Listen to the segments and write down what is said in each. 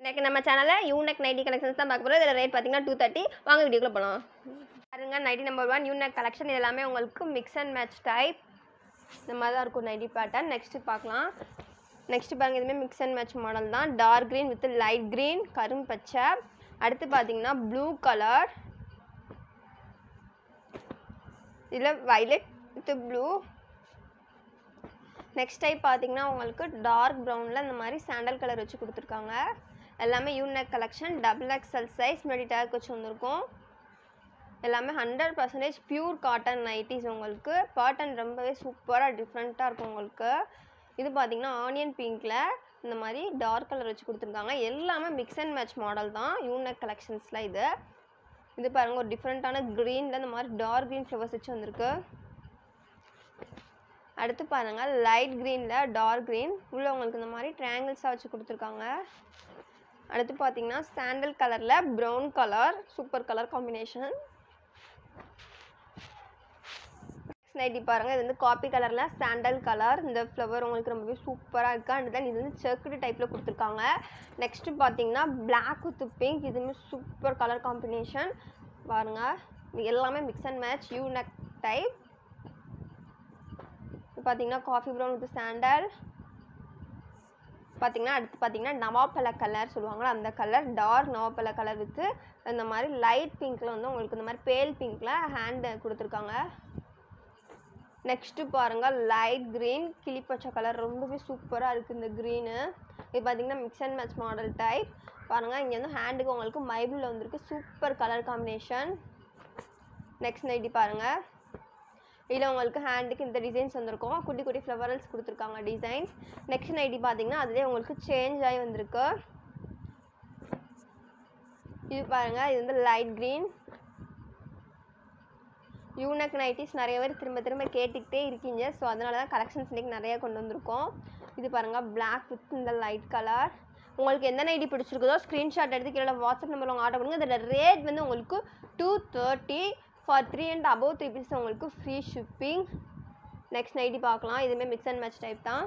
இன்னைக்கு நம்ம சேனலில் யூனெக் நைட்டி கலெக்ஷன்ஸ் தான் பார்க்க போகிறோம் இதில் ரேட் பார்த்தீங்கன்னா டூ தேர்ட்டி வாங்க வீடியோக்குள்ள போகலாம் பாருங்க nighty number one unique collection இது எல்லாமே உங்களுக்கு மிக்ஸ் அண்ட் மேட்ச் டைப் இந்த மாதிரி தான் இருக்கும் நைட்டி பேட்டர்ன் நெக்ஸ்ட்டு பார்க்கலாம் நெக்ஸ்ட்டு பாருங்க இதுவுமே மிக்ஸ் அண்ட் மேட்ச் மாடல் தான் dark green with light green கரும் பச்சை அடுத்து பார்த்தீங்கன்னா ப்ளூ கலர் இதில் violet with blue next type பார்த்தீங்கன்னா உங்களுக்கு டார்க் ப்ரௌனில் இந்த மாதிரி சாண்டல் கலர் வச்சு கொடுத்துருக்காங்க எல்லாமே unique collection double XL size முன்னாடி டேக் வச்சு வந்திருக்கும் எல்லாமே hundred percentage pure cotton nighties உங்களுக்கு பேட்டர்ன் ரொம்பவே சூப்பராக டிஃப்ரெண்ட்டாக இருக்கும் உங்களுக்கு இது பார்த்தீங்கன்னா ஆனியன் பிங்க்கில் இந்த மாதிரி டார்க் கலர் வச்சு கொடுத்துருக்காங்க எல்லாமே மிக்ஸ் அண்ட் மேட்ச் மாடல் தான் யூனெக் கலெக்ஷன்ஸில் இது இது பாருங்கள் ஒரு டிஃப்ரெண்ட்டான க்ரீனில் இந்த மாதிரி டார்க் க்ரீன் ஃப்ளவர்ஸ் வச்சு வந்திருக்கு அடுத்து பாருங்கள் லைட் க்ரீனில் டார்க் க்ரீன் உள்ள உங்களுக்கு இந்த மாதிரி ட்ரையாங்கிள்ஸாக வச்சு கொடுத்துருக்காங்க அடுத்து பார்த்தீங்கன்னா சாண்டல் கலரில் brown colour super colour combination nighty பாருங்கள் இது வந்து காப்பி கலரில் சாண்டல் கலர் இந்த ஃப்ளவர் உங்களுக்கு ரொம்பவே சூப்பராக இருக்குது அண்ட் தென் இது வந்து செக்குடு டைப்பில் கொடுத்துருக்காங்க நெக்ஸ்ட்டு பார்த்தீங்கன்னா பிளாக் வித் பிங்க் இதுவுமே சூப்பர் கலர் காம்பினேஷன் பாருங்கள் இது எல்லாமே mix and match U neck type பார்த்தீங்கன்னா காஃபி ப்ரௌன் வித் சாண்டல் பார்த்தீங்கன்னா அடுத்து பார்த்தீங்கன்னா நவாப்பழ கலர் சொல்லுவாங்களா அந்த கலர் டார்க் நவாப்பழ கலர் வித்து இந்த மாதிரி லைட் பிங்க்கில் வந்து உங்களுக்கு இந்த மாதிரி பேல் பிங்க்கில் ஹேண்டு கொடுத்துருக்காங்க நெக்ஸ்ட்டு பாருங்கள் லைட் க்ரீன் கிளிப்பச்சை கலர் ரொம்பவே சூப்பராக இருக்குது இந்த க்ரீனு இது பார்த்தீங்கன்னா mix and match model type பாருங்கள் இங்கே வந்து ஹேண்டுக்கு உங்களுக்கு மைபிளில் வந்திருக்கு super colour combination next nighty பாருங்கள் இதில் உங்களுக்கு ஹேண்டுக்கு இந்த டிசைன்ஸ் வந்திருக்கும் குட்டி குட்டி ஃப்ளவரல்ஸ் கொடுத்துருக்காங்க டிசைன்ஸ் நெக்ஸ்ட் நைட்டி பார்த்தீங்கன்னா அதுலேயே உங்களுக்கு சேஞ்ச் ஆகி வந்திருக்கு இது பாருங்கள் இது வந்து லைட் க்ரீன் யூனக் நைட்டிஸ் நிறைய பேர் திரும்ப திரும்ப கேட்டுக்கிட்டே இருக்கீங்க ஸோ அதனால தான் கலெக்ஷன்ஸ் இன்றைக்கி நிறையா கொண்டு வந்திருக்கோம் இது பாருங்கள் பிளாக் வித் இந்த லைட் கலர் உங்களுக்கு எந்த நைட்டி பிடிச்சிருக்குதோ ஸ்க்ரீன்ஷாட் எடுத்து கீழே வாட்ஸ்அப் நம்பரில் உங்கள் ஆர்டர் பண்ணுங்கள் இதோட ரேட் வந்து உங்களுக்கு two thirty for three and above three piece உங்களுக்கு ஃப்ரீ ஷிப்பிங் நெக்ஸ்ட் நைட்டி பார்க்கலாம் இதுவுமே மிக்ஸ் அண்ட் மேட்ச் டைப் தான்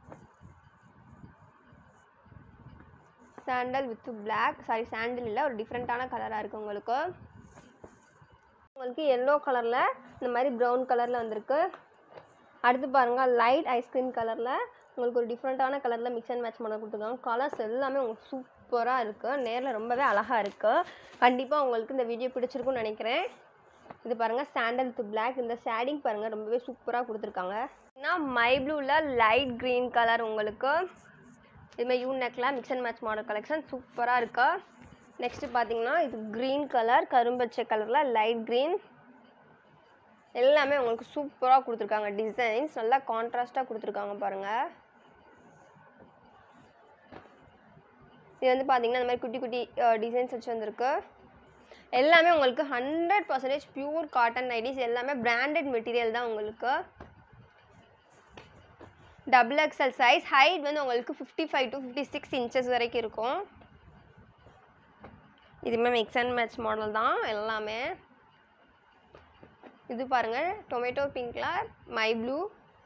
sandal with black sorry sandal இல்லை ஒரு டிஃப்ரெண்ட்டான கலராக இருக்குது உங்களுக்கு உங்களுக்கு எல்லோ கலரில் இந்த மாதிரி ப்ரௌன் கலரில் வந்திருக்கு அடுத்து பாருங்கள் லைட் ஐஸ்கிரீம் கலரில் உங்களுக்கு ஒரு டிஃப்ரெண்ட்டான கலரில் மிக்ஸ் அண்ட் மேட்ச் பண்ண கொடுத்துருக்காங்க கலர்ஸ் எல்லாமே உங்களுக்கு சூப்பராக இருக்குது நேரில் ரொம்பவே அழகாக இருக்குது கண்டிப்பாக உங்களுக்கு இந்த வீடியோ பிடிச்சிருக்குன்னு நினைக்கிறேன் இது பாருங்கள் சாண்டல் வித் பிளாக் இந்த ஷேடிங் பாருங்கள் ரொம்பவே சூப்பராக கொடுத்துருக்காங்க நான் மை ப்ளூவில் லைட் க்ரீன் கலர் உங்களுக்கு இதுமாதிரி யூ நெக்கில் mix and match model collection சூப்பராக இருக்கா நெக்ஸ்ட்டு பார்த்தீங்கன்னா இது க்ரீன் கலர் கரும்பச்சை கலரில் லைட் க்ரீன் எல்லாமே உங்களுக்கு சூப்பராக கொடுத்துருக்காங்க டிசைன்ஸ் நல்லா கான்ட்ராஸ்ட்டாக கொடுத்துருக்காங்க பாருங்கள் இது வந்து பார்த்தீங்கன்னா இந்த மாதிரி குட்டி குட்டி டிசைன்ஸ் வச்சு வந்திருக்கு எல்லாமே உங்களுக்கு hundred percentage pure cotton nighties எல்லாமே பிராண்டட் மெட்டீரியல் தான் உங்களுக்கு டபுள் எக்ஸல் சைஸ் ஹைட் வந்து உங்களுக்கு fifty five to fifty six inches வரைக்கும் இருக்கும் இதுவுமே மிக்ஸ் அண்ட் மேட்ச் மாடல் தான் எல்லாமே இது பாருங்கள் டொமேட்டோ பிங்க்கில் மை ப்ளூ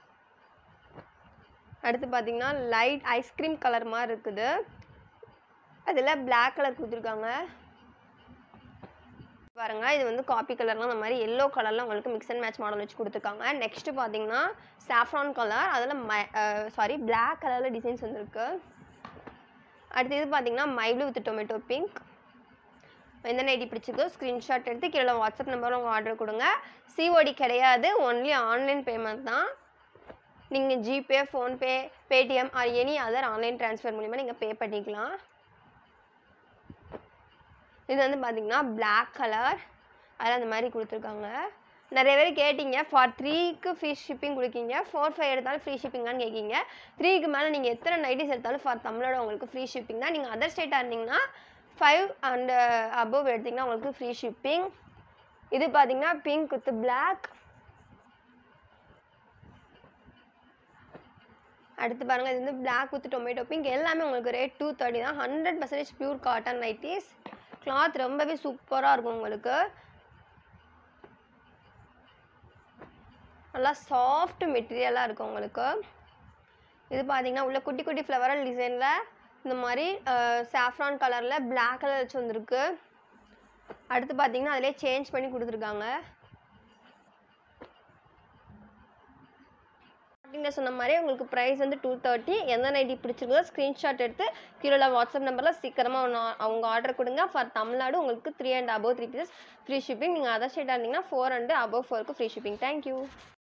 அடுத்து பார்த்தீங்கன்னா லைட் ஐஸ்கிரீம் கலர் மாதிரி இருக்குது அதில் பிளாக் கலர் கொடுத்துருக்காங்க பாருங்க இது வந்து காப்பி கலர்லாம் அந்த மாதிரி எல்லோ கலரில் உங்களுக்கு மிக்ஸ் அண்ட் மேட்ச் மாடல் வச்சு கொடுத்துருக்காங்க நெக்ஸ்ட்டு பார்த்தீங்கன்னா சாஃப்ரான் கலர் அதில் மை சாரி பிளாக் கலரில் டிசைன்ஸ் வந்திருக்கு அடுத்து இது பார்த்தீங்கன்னா மைப்ளூ வித் டொமேட்டோ பிங்க் எந்த நைட்டி பிடிச்சிருக்கோ ஸ்க்ரீன்ஷாட் எடுத்து கீழே வாட்ஸ்அப் நம்பரில் உங்கள் ஆர்டர் கொடுங்க சிஓடி கிடையாது ஒன்லி ஆன்லைன் பேமெண்ட் தான் நீங்கள் GPay PhonePe Paytm or any other online transfer மூலிமா நீங்கள் பே பண்ணிக்கலாம் இது வந்து பார்த்தீங்கன்னா பிளாக் கலர் அதில் அந்த மாதிரி கொடுத்துருக்காங்க நிறைய பேர் கேட்டிங்க ஃபார் த்ரீக்கு ஃப்ரீ ஷிப்பிங் கொடுக்கீங்க ஃபோர் ஃபைவ் எடுத்தாலும் ஃப்ரீ ஷிப்பிங்கான்னு கேட்கீங்க த்ரீக்கு மேலே நீங்கள் எத்தனை நைட்டிஸ் எடுத்தாலும் ஃபார் தமிழோட உங்களுக்கு ஃப்ரீ ஷிப்பிங் தான் நீங்கள் அதர் ஸ்டேட்டாக இருந்தீங்கன்னா ஃபைவ் அண்ட் அபவ் எடுத்திங்கன்னா உங்களுக்கு ஃப்ரீ ஷிப்பிங் இது பார்த்தீங்கன்னா பிங்க் வித் பிளாக் அடுத்து பாருங்கள் இது வந்து பிளாக் வித் டொமேட்டோ பிங்க் எல்லாமே உங்களுக்கு ரேட் டூ தேர்ட்டி தான் hundred percentage pure cotton nighties cloth ரொம்பவே சூப்பராக இருக்கும் உங்களுக்கு நல்லா சாஃப்ட் மெட்டீரியலாக இருக்கும் உங்களுக்கு இது பார்த்தீங்கன்னா உள்ள குட்டி குட்டி ஃப்ளவரல் டிசைனில் இந்த மாதிரி சாஃப்ரான் கலரில் பிளாக் கலர் வச்சு வந்திருக்கு அடுத்து பார்த்தீங்கன்னா அதிலே சேஞ்ச் பண்ணி கொடுத்துருக்காங்க ஸ்டார்டிங்கில் சொன்ன மாதிரி உங்களுக்கு ப்ரைஸ் வந்து டூ தேர்ட்டி எந்த நைட்டி பிடிச்சிருக்கோ ஸ்க்ரீன்ஷாட் எடுத்து கீழே வாட்ஸ்அப் நம்பரில் சீக்கிரமாக ஒன்று அவங்க ஆர்டர் கொடுங்க ஃபார் தமிழ்நாடு உங்களுக்கு three and above three pieces free shipping நீங்கள் அதர் ஸ்டேட்டாக இருந்தீங்கன்னா ஃபோர் அண்ட் அபவ் ஃபோருக்கு ஃப்ரீ ஷிப்பிங் தேங்க்யூ